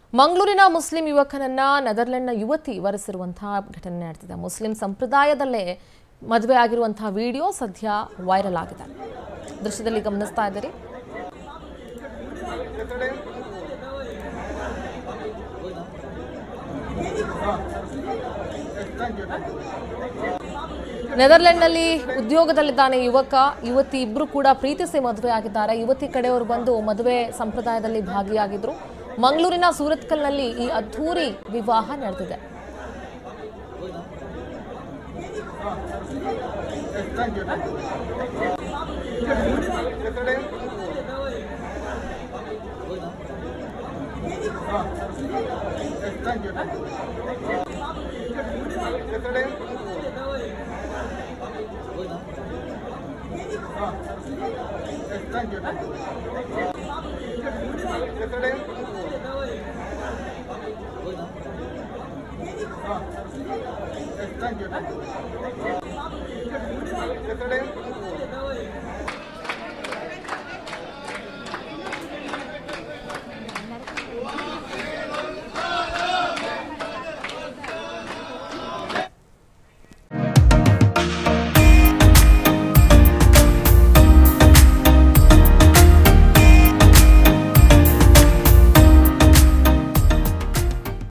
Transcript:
ಮಂಗಳೂರಿನ ಮುಸ್ಲಿಂ ಯುವಕನನ್ನ ನೆದರ್ಲೆಂಡ್ನ ಯುವತಿ ವರಿಸಿರುವಂತಹ ಘಟನೆ ನಡೆದಿದೆ ಮುಸ್ಲಿಂ ಸಂಪ್ರದಾಯದಲ್ಲೇ ಮದುವೆ ಆಗಿರುವಂತಹ ವಿಡಿಯೋ ಸದ್ಯ ವೈರಲ್ ಆಗಿದೆ ದೃಶ್ಯದಲ್ಲಿ ಗಮನಿಸ್ತಾ ಇದ್ದೀರಿ ನೆದರ್ಲೆಂಡ್ನಲ್ಲಿ ಉದ್ಯೋಗದಲ್ಲಿದ್ದಾನೆ ಯುವಕ ಯುವತಿ ಇಬ್ರು ಕೂಡ ಪ್ರೀತಿಸಿ ಮದುವೆ ಆಗಿದ್ದಾರೆ ಯುವತಿ ಕಡೆಯವರು ಬಂದು ಮದುವೆ ಸಂಪ್ರದಾಯದಲ್ಲಿ ಭಾಗಿಯಾಗಿದ್ರು ಮಂಗಳೂರಿನ ಸೂರತ್ಕಲ್ನಲ್ಲಿ ಈ ಅದ್ಧೂರಿ ವಿವಾಹ ನಡೆದಿದೆ Thank you.